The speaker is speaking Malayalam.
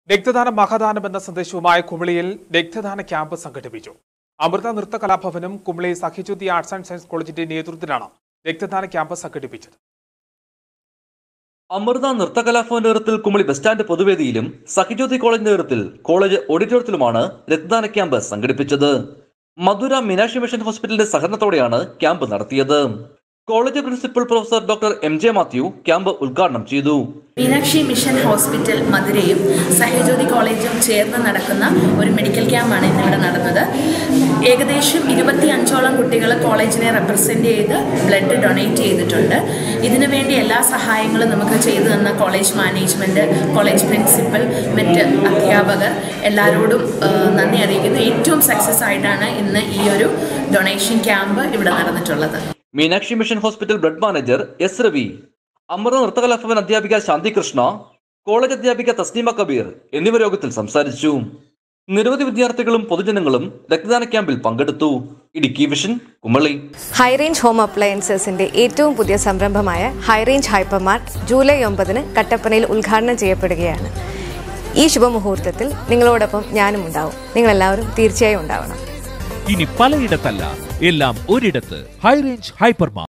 രക്തദാനം മഹാദാനം എന്ന സന്ദേശവുമായി കുമിളിയിൽ രക്തദാന ക്യാമ്പ് സംഘടിപ്പിച്ചു അമൃത നൃത്ത കലാഭവനും Kumily Sakhijyothi arts and science കോളേജിന്റെ നേതൃത്വത്തിലാണ് രക്തദാന ക്യാമ്പ് സംഘടിപ്പിച്ചത് അമൃത നൃത്തകലാഭവൻ നേതൃത്വത്തിൽ കുമളി ബസ് സ്റ്റാൻഡ് പൊതുവേദിയിലും സഖിജ്യോതി കോളേജ് നേതൃത്വത്തിൽ കോളേജ് ഓഡിറ്റോറിയത്തിലുമാണ് രക്തദാന ക്യാമ്പ് സംഘടിപ്പിച്ചത് മധുര മീനാക്ഷി മിഷൻ ഹോസ്പിറ്റലിന്റെ സഹകരണത്തോടെയാണ് ക്യാമ്പ് നടത്തിയത് college principal professor doctor M J Mathew camp ഉദ്ഘാടനം ചെയ്തു മീനാക്ഷി മിഷൻ ഹോസ്പിറ്റൽ മധുരയും സഹ്യജ്യോതി കോളേജും ചേർന്ന് നടക്കുന്ന ഒരു മെഡിക്കൽ ക്യാമ്പാണ് ഇന്നിവിടെ നടന്നത് ഏകദേശം ഇരുപത്തി അഞ്ചോളം കുട്ടികൾ കോളേജിനെ റെപ്രസെൻ്റ് ചെയ്ത് ബ്ലഡ് ഡൊണേറ്റ് ചെയ്തിട്ടുണ്ട് ഇതിനു വേണ്ടി എല്ലാ സഹായങ്ങളും നമുക്ക് ചെയ്തു തന്ന കോളേജ് മാനേജ്മെൻറ്റ് കോളേജ് പ്രിൻസിപ്പൽ മറ്റ് അധ്യാപകർ എല്ലാവരോടും ആ, നന്ദി അറിയിക്കുന്നു ഏറ്റവും സക്സസ് ആയിട്ടാണ് ഇന്ന് ഈ ഒരു ഡൊണേഷൻ ക്യാമ്പ് ഇവിടെ നടന്നിട്ടുള്ളത് Meenakshi mission hospital blood manager S Ravi Amrita Nrittakalabhavan അധ്യാപിക ശാന്തി കൃഷ്ണ കോളേജ് അധ്യാപിക തസ്നീമ കബീർ എന്നിവർ യോഗത്തിൽ സംസാരിച്ചു നിരവധി വിദ്യാർത്ഥികളും പൊതുജനങ്ങളും രക്തദാന ക്യാമ്പിൽ പങ്കെടുത്തു Idukki vision Kumily high range home അപ്ലയൻസസിന്റെ ഏറ്റവും പുതിയ സംരംഭമായ ഹൈറേഞ്ച് ഹൈപ്പർമാർട്ട് ജൂലൈ ഒമ്പതിന് കട്ടപ്പനയിൽ ഉദ്ഘാടനം ചെയ്യപ്പെടുകയാണ് ഈ ശുഭമുഹൂർത്തത്തിൽ നിങ്ങളോടൊപ്പം ഞാനും ഉണ്ടാവും നിങ്ങളെല്ലാവരും തീർച്ചയായും ഉണ്ടാവണം ഇനി പലയിടത്തല്ല എല്ലാം ഒരിടത്ത് ഹൈറേഞ്ച് ഹൈപ്പർമാർ